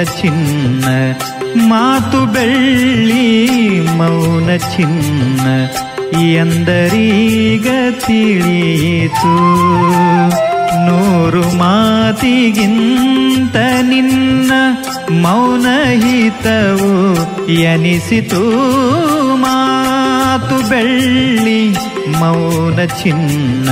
ಚಿನ್ನ ಮಾತು ಬೆಳ್ಳಿ ಮೌನ ಚಿನ್ನ ಎಂದರೀಗ ತಿಳಿಯಿತು ನೂರು ಮಾತಿಗಿಂತ ನಿನ್ನ ಮೌನ ಹಿತವು ಎನಿಸಿತು ಮಾತು ಬೆಳ್ಳಿ ಮೌನ ಚಿನ್ನ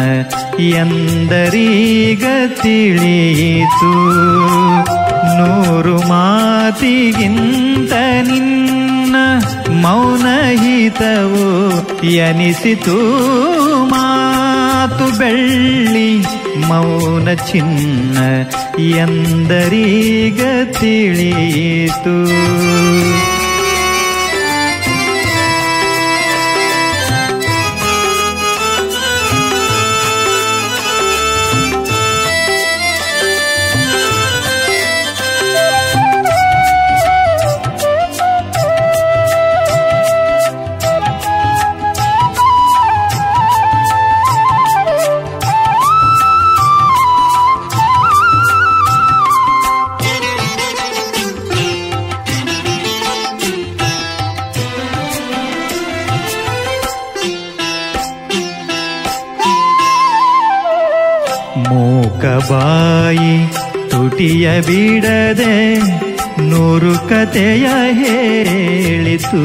ಎಂದರೀಗ ತಿಳಿಯಿತು ನೂರು ಮಾತಿಗಿಂತ ನಿನ್ನ ಮೌನ ಹಿತವು ಎನಿಸಿತು ಮಾತು ಬೆಳ್ಳಿ ಮೌನ ಚಿನ್ನ ಎಂದರೀಗ ತಿಳಿಯಿತು ಮೂಕಬಾಯಿ ತುಟಿಯ ಬಿಡದೆ ನೂರು ಕತೆಯ ಹೇಳಿತು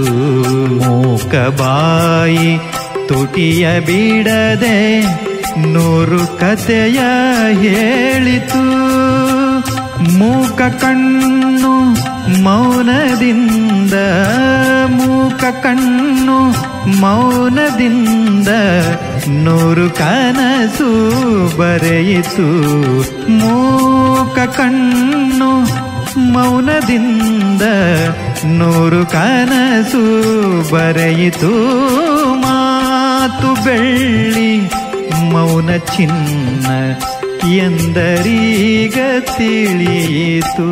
ಮೂಕಬಾಯಿ ತುಟಿಯ ಬಿಡದೆ ನೂರು ಕತೆಯ ಹೇಳಿತು ಮೂಕ ಕಣ್ಣು ಮೌನದಿಂದ ಮೂಕ ಕಣ್ಣು ಮೌನದಿಂದ ನೂರು ಕನಸು ಬರೆಯಿತು ಮೂಕ ಕಣ್ಣು ಮೌನದಿಂದ ನೂರು ಕನಸು ಬರೆಯಿತು ಮಾತು ಬೆಳ್ಳಿ ಮೌನ ಚಿನ್ನ ಎಂದರೀಗ ತಿಳಿಯಿತು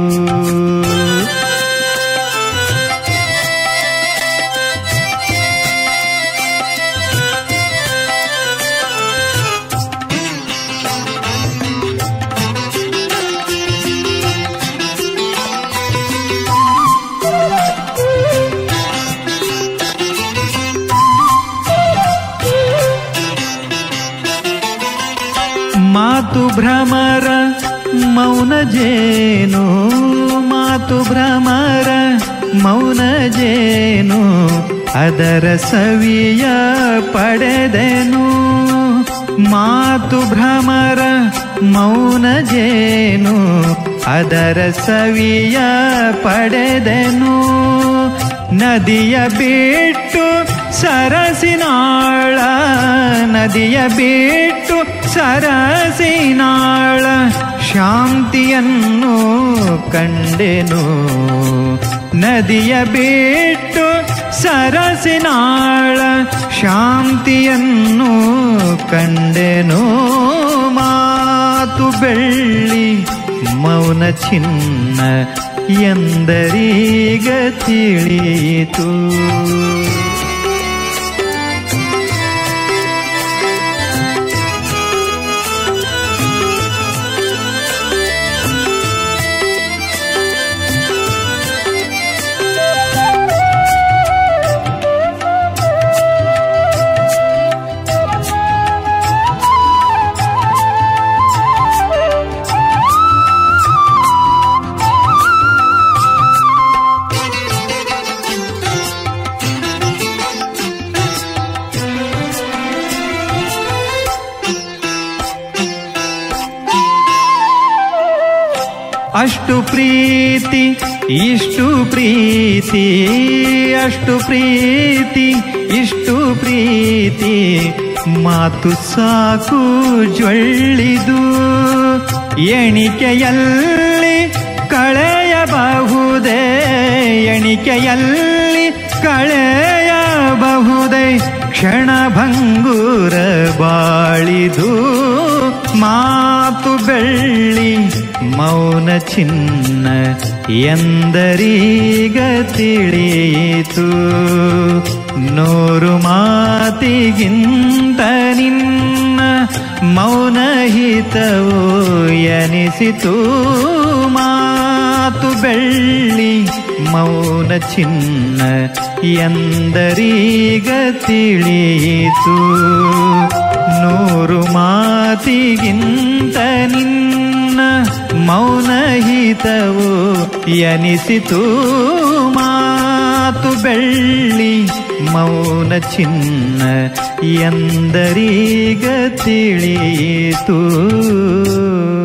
ಮಾತು ಭ್ರಮರ ಮೌನ ಜೇನು ಮಾತು ಭ್ರಮರ ಮೌನ ಜೇನು ಅದರ ಸವಿಯ ಪಡೆದೆನು ಮಾತು ಭ್ರಮರ ಮೌನ ಜೇನು ಅದರ ಸವಿಯ ಪಡೆದೆನು ನದಿಯ ಬಿಟ್ಟು ಸರಸಿನಾಳ ನದಿಯ ಬಿಟ್ಟು ಸರಸಿನಾಳ ಶಾಂತಿಯನ್ನು ಕಂಡೆನು ನದಿಯ ಬಿಟ್ಟು ಸರಸಿನಾಳ ಶಾಂತಿಯನ್ನು ಕಂಡೆನು ಮಾತು ಬೆಳ್ಳಿ ಮೌನ ಚಿನ್ನ ಎಂದರೀಗ ತಿಳಿಯಿತು ಅಷ್ಟು ಪ್ರೀತಿ ಇಷ್ಟು ಪ್ರೀತಿ ಅಷ್ಟು ಪ್ರೀತಿ ಇಷ್ಟು ಪ್ರೀತಿ ಮಾತು ಸಾಕು ಜೊಳ್ಳಿದು ಎಣಿಕೆಯಲ್ಲಿ ಕಳೆಯಬಹುದೇ ಎಣಿಕೆಯಲ್ಲಿ ಕಳೆಯಬಹುದೇ ಕ್ಷಣ ಭಂಗುರ ಬಾಳಿದು ಮಾತು ಬೆಳ್ಳಿ ಮೌನ ಚಿನ್ನ ಎಂದರೀಗ ತಿಳಿಯಿತು ನೂರು ಮಾತಿಗಿಂತ ನಿನ್ನ ಮೌನ ಹಿತವು ಎನಿಸಿತು ಮಾತು ಬೆಳ್ಳಿ ಮೌನ ಚಿನ್ನ ಎಂದರೀಗ ತಿಳಿಯಿತು ನೂರು ಮಾತಿಗಿಂತ ನಿನ್ನ ಮೌನ ಹಿತವು ಎನಿಸಿತು ಮಾತು ಬೆಳ್ಳಿ ಮೌನ ಚಿನ್ನ ಎಂದರೀಗ ತಿಳಿಯಿತು